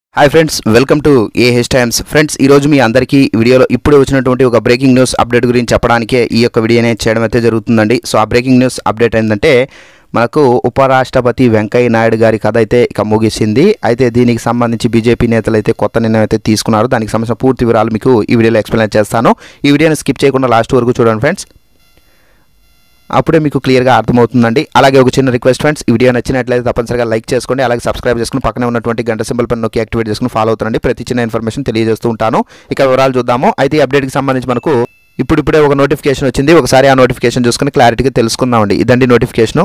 hi friends welcome to A H Times friends ఈరోజు మీ అందరికీ ఈ వీడియోలో ఇప్పుడు వచ్చినటువంటి ఒక బ్రేకింగ్ న్యూస్ అప్డేట్ గురించి చెప్పడానికే ఈ యొక్క వీడియోనే చేయడం అయితే జరుగుతుందండి సో ఆ బ్రేకింగ్ న్యూస్ అప్డేట్ ఏంటంటే మనకు ఉపరాష్ట్రపతి వెంకయ్య నాయుడు గారి కథ అయితే ఇక ముగిసింది అయితే దీనికి సంబంధించి బీజేపీ నేతలు అయితే కొత్త నిర్ణయం అయితే తీసుకున్నారు దానికి సంబంధించిన పూర్తి వివరాలు మీకు ఈ వీడియోలో ఎక్స్ప్లెయిన్ చేస్తాను ఈ వీడియోని స్కిప్ చేయకుండా లాస్ట్ వరకు చూడండి ఫ్రెండ్స్ అప్పుడే మీకు క్లియర్గా అర్థమవుతుందండి అలాగే ఒక చిన్న రిక్వెస్ట్ ఫ్రెండ్స్ ఈ వీడియో నచ్చినట్లయితే తప్పనిసరిగా లైక్ చేసుకోండి అలాగే సబ్స్క్రైబ్ చేసుకుని పక్కనే ఉన్నటువంటి గంట సింబల్ పైన నొక్కి యాక్టివేట్ చేసుకుని ఫాలో అవుతుండండి ప్రతి చిన్న ఇన్ఫర్మేషన్ తెలియజేస్తూ ఉంటాను ఇక వివరాలు చూద్దాము అయితే ఈ అప్డేట్కి సంబంధించి మనకు ఇప్పుడిప్పుడే ఒక నోటిఫికేషన్ వచ్చింది ఒకసారి ఆ నోటిఫికేషన్ చూసుకుని క్లారిటీగా తెలుసుకుందామండి ఇదండి నోటిఫికేషను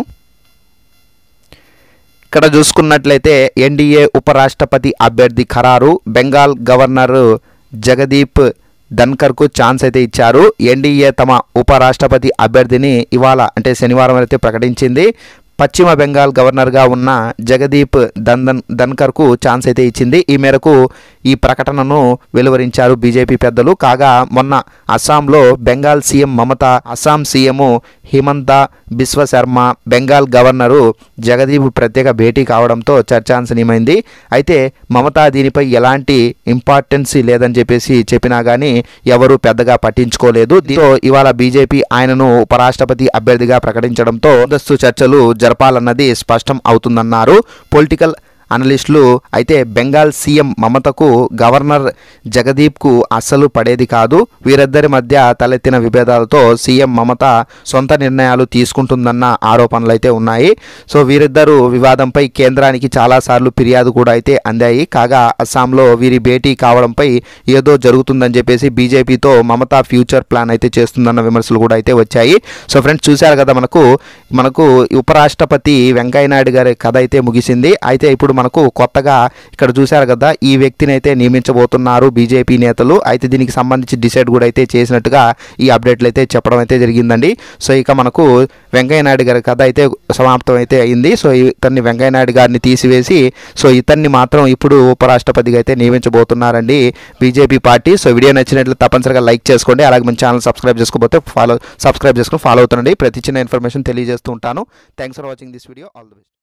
ఇక్కడ చూసుకున్నట్లయితే ఎన్డీఏ ఉపరాష్ట్రపతి అభ్యర్థి ఖరారు బెంగాల్ గవర్నర్ జగదీప్ ధన్కర్కు ఛాన్స్ అయితే ఇచ్చారు ఎన్డీఏ తమ ఉపరాష్ట్రపతి అభ్యర్థిని ఇవాళ అంటే శనివారం అయితే ప్రకటించింది పశ్చిమ బెంగాల్ గవర్నర్గా ఉన్న జగదీప్ దందన్ ధన్కర్కు ఛాన్స్ అయితే ఇచ్చింది ఈ మేరకు ఈ ప్రకటనను వెలువరించారు బీజేపీ పెద్దలు కాగా మొన్న అస్సాంలో Bengal CM Mamata Assam CM Himanta Biswa Sarma Bengal governor Jagdeep ప్రత్యేక భేటీ కావడంతో చర్చాంశనీయమైంది అయితే మమత దీనిపై ఎలాంటి ఇంపార్టెన్స్ లేదని చెప్పేసి చెప్పినా కానీ ఎవరు పెద్దగా పట్టించుకోలేదు దీంతో ఇవాళ బీజేపీ ఆయనను ఉపరాష్ట్రపతి అభ్యర్థిగా ప్రకటించడంతో ముందస్తు చర్చలు జరపాలన్నది స్పష్టం అవుతుందన్నారు పొలిటికల్ అనలిస్టులు అయితే బెంగాల్ సీఎం మమతకు గవర్నర్ జగదీప్కు అస్సలు పడేది కాదు వీరిద్దరి మధ్య తలెత్తిన విభేదాలతో సీఎం మమత సొంత నిర్ణయాలు తీసుకుంటుందన్న ఆరోపణలు అయితే ఉన్నాయి సో వీరిద్దరూ వివాదంపై కేంద్రానికి చాలాసార్లు ఫిర్యాదు కూడా అయితే అందాయి కాగా అస్సాంలో వీరి భేటీ కావడంపై ఏదో జరుగుతుందని చెప్పేసి బీజేపీతో మమత ఫ్యూచర్ ప్లాన్ అయితే చేస్తుందన్న విమర్శలు కూడా అయితే వచ్చాయి సో ఫ్రెండ్స్ చూశారు కదా మనకు మనకు ఉపరాష్ట్రపతి వెంకయ్య నాయుడు గారి కథ అయితే ముగిసింది అయితే ఇప్పుడు మనకు కొత్తగా ఇక్కడ చూశారు కదా ఈ వ్యక్తిని అయితే నియమించబోతున్నారు బీజేపీ నేతలు అయితే దీనికి సంబంధించి డిసైడ్ కూడా అయితే చేసినట్టుగా ఈ అప్డేట్లు అయితే చెప్పడం అయితే జరిగిందండి సో ఇక మనకు వెంకయ్య నాయుడు గారి కథ అయితే సమాప్తం అయితే అయింది సో ఇతన్ని వెంకయ్య నాయుడు గారిని తీసివేసి సో ఇతన్ని మాత్రం ఇప్పుడు ఉపరాష్ట్రపతిగా అయితే నియమించబోతున్నారండి బీజేపీ పార్టీ సో వీడియో నచ్చినట్లు తప్పనిసరిగా లైక్ చేసుకోండి అలాగే మన ఛానల్ సబ్స్క్రైబ్ చేసుకోకపోతే ఫాలో సబ్స్క్రైబ్ చేసుకుని ఫాలో అవుతుండండి ప్రతి చిన్న ఇన్ఫర్మేషన్ తెలియజేస్తూ ఉంటాను thanks for watching this video all the best